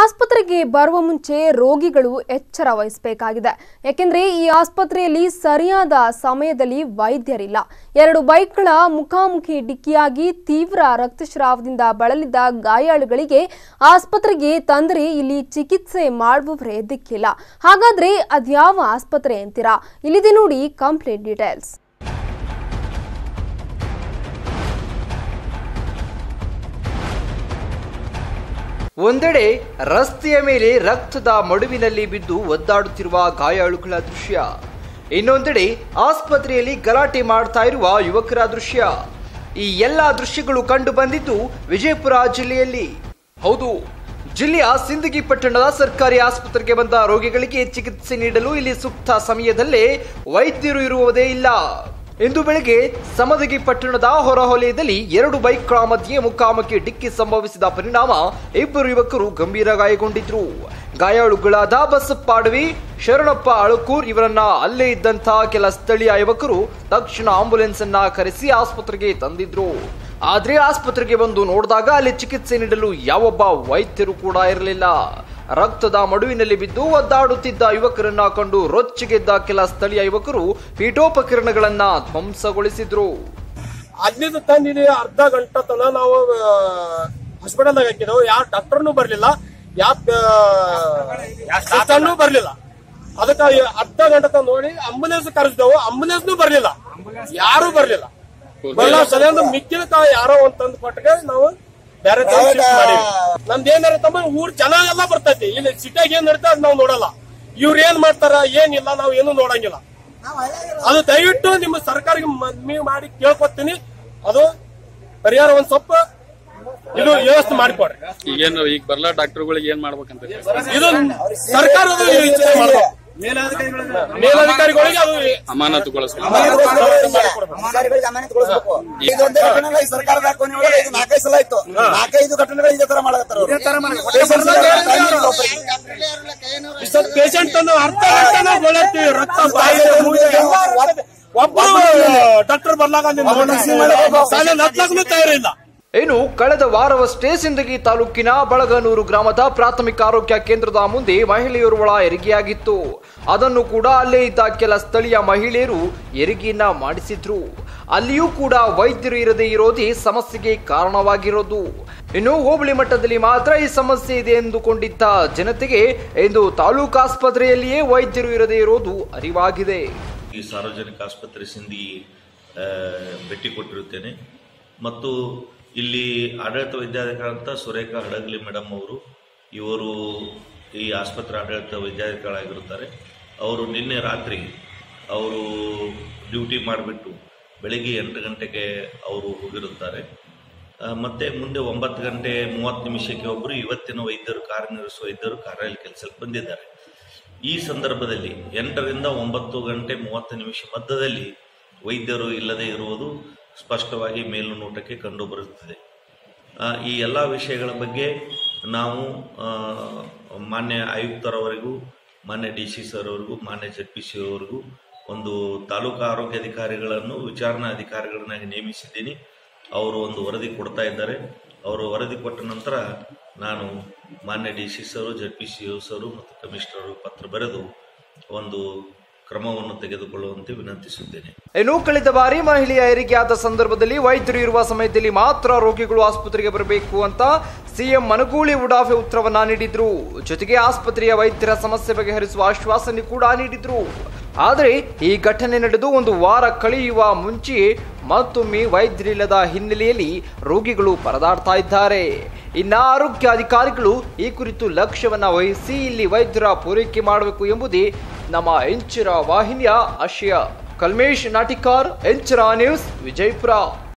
ಆಸ್ಪತ್ರೆಗೆ ಬರುವ ಮುಂಚೆ ರೋಗಿಗಳು ಎಚ್ಚರ ವಹಿಸಬೇಕಾಗಿದೆ ಯಾಕೆಂದ್ರೆ ಈ ಆಸ್ಪತ್ರೆಯಲ್ಲಿ ಸರಿಯಾದ ಸಮಯದಲ್ಲಿ ವೈದ್ಯರಿಲ್ಲ ಎರಡು ಬೈಕ್ಗಳ ಮುಖಾಮುಖಿ ಡಿಕ್ಕಿಯಾಗಿ ತೀವ್ರ ರಕ್ತಸ್ರಾವದಿಂದ ಬಳಲಿದ್ದ ಗಾಯಾಳುಗಳಿಗೆ ಆಸ್ಪತ್ರೆಗೆ ತಂದರೆ ಇಲ್ಲಿ ಚಿಕಿತ್ಸೆ ಮಾಡುವವರೇ ದಿಕ್ಕಿಲ್ಲ ಹಾಗಾದ್ರೆ ಅದ್ಯಾವ ಆಸ್ಪತ್ರೆ ಅಂತೀರಾ ಇಲ್ಲಿದೆ ನೋಡಿ ಕಂಪ್ಲೀಟ್ ಡೀಟೇಲ್ಸ್ ಒಂದೆಡೆ ರಸ್ತೆಯ ಮೇಲೆ ರಕ್ತದ ಮಡುವಿನಲ್ಲಿ ಬಿದ್ದು ಒದ್ದಾಡುತ್ತಿರುವ ಗಾಯಾಳುಗಳ ದೃಶ್ಯ ಇನ್ನೊಂದೆಡೆ ಆಸ್ಪತ್ರೆಯಲ್ಲಿ ಗಲಾಟೆ ಮಾಡ್ತಾ ಇರುವ ಯುವಕರ ದೃಶ್ಯ ಈ ಎಲ್ಲ ದೃಶ್ಯಗಳು ಕಂಡು ಬಂದಿದ್ದು ವಿಜಯಪುರ ಜಿಲ್ಲೆಯಲ್ಲಿ ಹೌದು ಜಿಲ್ಲೆಯ ಸಿಂದಗಿ ಪಟ್ಟಣದ ಸರ್ಕಾರಿ ಆಸ್ಪತ್ರೆಗೆ ಬಂದ ರೋಗಿಗಳಿಗೆ ಚಿಕಿತ್ಸೆ ನೀಡಲು ಇಲ್ಲಿ ಸೂಕ್ತ ಸಮಯದಲ್ಲೇ ವೈದ್ಯರು ಇರುವುದೇ ಇಲ್ಲ ಇಂದು ಬೆಳಗ್ಗೆ ಸಮದಗಿ ಪಟ್ಟಣದ ಹೊರವಲಯದಲ್ಲಿ ಎರಡು ಬೈಕ್ಗಳ ಮಧ್ಯೆ ಮುಖಾಮುಖಿ ಡಿಕ್ಕಿ ಸಂಭವಿಸಿದ ಪರಿಣಾಮ ಇಬ್ಬರು ಯುವಕರು ಗಂಭೀರ ಗಾಯಗೊಂಡಿದ್ರು ಗಾಯಾಳುಗಳಾದ ಬಸಪ್ಪ ಅಡವಿ ಶರಣಪ್ಪ ಅಳಕೂರ್ ಇವರನ್ನ ಅಲ್ಲೇ ಇದ್ದಂತ ಕೆಲ ಸ್ಥಳೀಯ ಯುವಕರು ತಕ್ಷಣ ಆಂಬುಲೆನ್ಸ್ ಅನ್ನ ಕರೆಸಿ ಆಸ್ಪತ್ರೆಗೆ ತಂದಿದ್ರು ಆದ್ರೆ ಆಸ್ಪತ್ರೆಗೆ ಬಂದು ನೋಡಿದಾಗ ಅಲ್ಲಿ ಚಿಕಿತ್ಸೆ ನೀಡಲು ಯಾವೊಬ್ಬ ವೈದ್ಯರು ಕೂಡ ಇರಲಿಲ್ಲ ರಕ್ತದ ಮಡುವಿನಲ್ಲಿ ಬಿದ್ದು ಒದ್ದಾಡುತ್ತಿದ್ದ ಯುವಕರನ್ನ ಕಂಡು ರೊಚ್ಚಿಗೆದ್ದ ಕೆಲ ಸ್ಥಳೀಯ ಯುವಕರು ಪೀಠೋಪಕರಣಗಳನ್ನ ಧ್ವಂಸಗೊಳಿಸಿದ್ರು ಅಲ್ಲಿಂದ ತಂದು ಇಲ್ಲಿ ಅರ್ಧ ಗಂಟೆ ತನ ನಾವು ಹಾಸ್ಪಿಟಲ್ದಾಗ ಹಾಕಿದೆವು ಯಾವ ಡಾಕ್ಟರ್ನು ಬರ್ಲಿಲ್ಲ ಯಾವ ಸಿಸ್ಟರ್ನು ಬರ್ಲಿಲ್ಲ ಅದಕ್ಕ ಈ ಅರ್ಧ ಗಂಟೆ ತನ ನೋಡಿ ಅಂಬುಲೆನ್ಸ್ ಕರೆಸಿದೆವು ಅಂಬುಲೆನ್ಸ್ನು ಬರ್ಲಿಲ್ಲ ಯಾರು ಬರ್ಲಿಲ್ಲ ಬಲ್ಲ ಸಲಿಂದ ಮಿಕ್ಕಿದ ತಾವ ಯಾರೋ ಒಂದ್ ತಂದು ಕೊಟ್ಟಿಗೆ ನಾವು ಬೇರೆ ತರ shift ಮಾಡೀವಿ. ನಮ್ದು ಏನಾರ ತಮ್ಮ ಊರ್ ಜನ ಎಲ್ಲ ಬರ್ತೈತಿ ಇಲ್ಲಿ ಸಿಟಿಯಾಗ ಏನ್ ನಡೀತಾ ಅದ್ ನಾವು ನೋಡಲ್ಲ ಇವ್ರ ಏನ್ ಮಾಡ್ತಾರ ಏನಿಲ್ಲ ನಾವು ಏನು ನೋಡಂಗಿಲ್ಲ ಅದು ದಯವಿಟ್ಟು ನಿಮ್ಮ ಸರ್ಕಾರಕ್ಕೆ ಮನವಿ ಮಾಡಿ ಕೇಳ್ಕೊತೀನಿ ಅದು ಪರಿಹಾರ ಒಂದ್ ಸ್ವಲ್ಪ ಇದು ವ್ಯವಸ್ಥೆ ಮಾಡಿಕೊಡ್ರಿ ಈಗೇನು ಈಗ ಬರ್ಲಾ ಡಾಕ್ಟರ್ಗಳಿಗೆ ಏನ್ ಮಾಡ್ಬೇಕಂತ ಇದು ಸರ್ಕಾರದ ಯೋಚನೆ ಮಾಡ್ಬೇಕು ಮೇಲಧಿಕಾರಿಗಳಿಗೆ ಅದು ಅಮಾನತುಗೊಳಿಸ್ಬೇಕು ಅಧಿಕಾರಿಗಳಿಗೆ ಅಮಾನತುಗೊಳಿಸ್ಬೇಕು ಇದೊಂದೇ ಘಟನೆ ಅಲ್ಲ, ಈ ಸರ್ಕಾರದ ಕೊನೆ ಒಳಗೆ ಇದು ನಾಲ್ಕೈದು ಸಲ ಆಯ್ತು ನಾಲ್ಕೈದು ಘಟನೆಗಳು ಇದೇ ತರ ಮಾಡಕತ್ತಾರ ಅವ್ರು. ಇಷ್ಟೊಂದು ಪೇಷಂಟ್ ಅನ್ನು ಅರ್ಧ ಗಂಟೆನ ಗೊಳತ್ತೀವಿ ರಕ್ತ ಬಾಯಿಗೆ ಮೂಗಿಗೆ ಒಬ್ಬರು ಡಾಕ್ಟರ್ ಬರ್ಲಾಗ ಸಾಲ ಹತ್ಲಾಗ್ನು ತಯಾರಿಲ್ಲ ಇನ್ನು ಕಳೆದ ವಾರವಷ್ಟೇ ಸಿಂದಗಿ ತಾಲೂಕಿನ ಬಳಗನೂರು ಗ್ರಾಮದ ಪ್ರಾಥಮಿಕ ಆರೋಗ್ಯ ಕೇಂದ್ರದ ಮುಂದೆ ಮಹಿಳೆಯೋರ್ವಳ ಹೆರಿಗೆಯಾಗಿತ್ತು ಅದನ್ನು ಕೂಡ ಅಲ್ಲೇ ಇದ್ದ ಕೆಲ ಸ್ಥಳೀಯ ಮಹಿಳೆಯರು ಹೆರಿಗೆಯನ್ನ ಮಾಡಿಸಿದ್ರು ಅಲ್ಲಿಯೂ ಕೂಡ ವೈದ್ಯರು ಇರದೇ ಇರೋದೇ ಸಮಸ್ಯೆಗೆ ಕಾರಣವಾಗಿರೋದು ಇನ್ನು ಹೋಬಳಿ ಮಟ್ಟದಲ್ಲಿ ಮಾತ್ರ ಈ ಸಮಸ್ಯೆ ಇದೆ ಎಂದುಕೊಂಡಿದ್ದ ಜನತೆಗೆ ಇಂದು ತಾಲೂಕು ಆಸ್ಪತ್ರೆಯಲ್ಲಿಯೇ ವೈದ್ಯರು ಇರದೇ ಇರೋದು ಅರಿವಾಗಿದೆ ಈ ಸಾರ್ವಜನಿಕ ಆಸ್ಪತ್ರೆ ಸಿಂದಗಿ ಆ, ಭೇಟಿ ಕೊಟ್ಟಿರುತ್ತೇನೆ ಮತ್ತು ಇಲ್ಲಿ ಆಡಳಿತ ವೈದ್ಯಾಧಿಕಾರಿ ಅಂತ ಸುರೇಖಾ ಹಡಗಲಿ ಮೇಡಮ್ ಅವರು ಇವರು ಈ ಆಸ್ಪತ್ರೆ ಆಡಳಿತ ವೈದ್ಯಾಧಿಕಾರಿಗಳಾಗಿರುತ್ತಾರೆ ಅವರು ನಿನ್ನೆ ರಾತ್ರಿ ಅವರು ಡ್ಯೂಟಿ ಮಾಡಿಬಿಟ್ಟು ಬೆಳಿಗ್ಗೆ ಎಂಟು ಗಂಟೆಗೆ ಅವರು ಹೋಗಿರುತ್ತಾರೆ ಆ, ಮತ್ತೆ ಮುಂದೆ ಒಂಬತ್ತು ಗಂಟೆ ಮೂವತ್ತು ನಿಮಿಷಕ್ಕೆ ಒಬ್ಬರು ಇವತ್ತಿನ ವೈದ್ಯರು ಕಾರ್ಯನಿರ್ವಹಿಸುವ ವೈದ್ಯರು ಕಾರ್ಯಾಲಯ ಕೆಲಸಕ್ಕೆ ಬಂದಿದ್ದಾರೆ ಈ ಸಂದರ್ಭದಲ್ಲಿ ಎಂಟರಿಂದ ಒಂಬತ್ತು ಗಂಟೆ ಮೂವತ್ತು ನಿಮಿಷ ಮಧ್ಯದಲ್ಲಿ ವೈದ್ಯರು ಇಲ್ಲದೆ ಇರುವುದು ಸ್ಪಷ್ಟವಾಗಿ ಮೇಲುನೋಟಕ್ಕೆ ಕಂಡು ಬರುತ್ತದೆ ಆ, ಈ ಎಲ್ಲ ವಿಷಯಗಳ ಬಗ್ಗೆ ನಾವು ಆ, ಮಾನ್ಯ ಆಯುಕ್ತರವರೆಗೂ ಮಾನ್ಯ ಡಿ ಸಿ ಸರ್ ಅವರಿಗೂ ಮಾನ್ಯ ಜೆಡ್ ಪಿ ಸಿ ಅವರಿಗೂ ಒಂದು ತಾಲೂಕು ಆರೋಗ್ಯ ಅಧಿಕಾರಿಗಳನ್ನು ವಿಚಾರಣಾ ಅಧಿಕಾರಿಗಳನ್ನಾಗಿ ನೇಮಿಸಿದ್ದೀನಿ ಅವರು ಒಂದು ವರದಿ ಕೊಡ್ತಾ ಇದ್ದಾರೆ ಅವರು ವರದಿ ಕೊಟ್ಟ ನಂತರ ನಾನು ಮಾನ್ಯ D C sir Z P C sir ಮತ್ತು ಕಮಿಷನರ್ ಪತ್ರ ಬರೆದು ಒಂದು ಕ್ರಮವನ್ನು ತೆಗೆದುಕೊಳ್ಳುವಂತೆ ವಿನಂತಿಸುತ್ತೇನೆ ಇನ್ನು ಕಳೆದ ಬಾರಿ ಮಹಿಳೆಯ ಹೆರಿಗೆಯಾದ ಸಂದರ್ಭದಲ್ಲಿ ವೈದ್ಯರು ಇರುವ ಸಮಯದಲ್ಲಿ ಮಾತ್ರ ರೋಗಿಗಳು ಆಸ್ಪತ್ರೆಗೆ ಬರಬೇಕು ಅಂತ ಸಿಎಂ ಮನಗೂಳಿ ಉಡಾಫೆ ಉತ್ತರವನ್ನ ನೀಡಿದ್ರು ಜೊತೆಗೆ ಆಸ್ಪತ್ರೆಯ ವೈದ್ಯರ ಸಮಸ್ಯೆ ಬಗೆಹರಿಸುವ ಆಶ್ವಾಸನೆ ಕೂಡ ನೀಡಿದ್ರು ಆದರೆ ಈ ಘಟನೆ ನಡೆದು ಒಂದು ವಾರ ಕಳೆಯುವ ಮುಂಚೆಯೇ ಮತ್ತೊಮ್ಮೆ ವೈದ್ಯರಿಲ್ಲದ ಹಿನ್ನೆಲೆಯಲ್ಲಿ ರೋಗಿಗಳು ಪರದಾಡ್ತಾ ಇದ್ದಾರೆ ಇನ್ನ ಆರೋಗ್ಯ ಅಧಿಕಾರಿಗಳು ಈ ಕುರಿತು ಲಕ್ಷ್ಯವನ್ನ ವಹಿಸಿ ಇಲ್ಲಿ ವೈದ್ಯರ ಪೂರೈಕೆ ಮಾಡಬೇಕು ಎಂಬುದೇ ನಮ್ಮ ಎಂಚಿರ ವಾಹಿನಿಯ ಆಶಯ ಕಲ್ಮೇಶ್ ನಾಟಿಕಾರ್ ಎಂಚಿರ ನ್ಯೂಸ್ ವಿಜಯಪುರ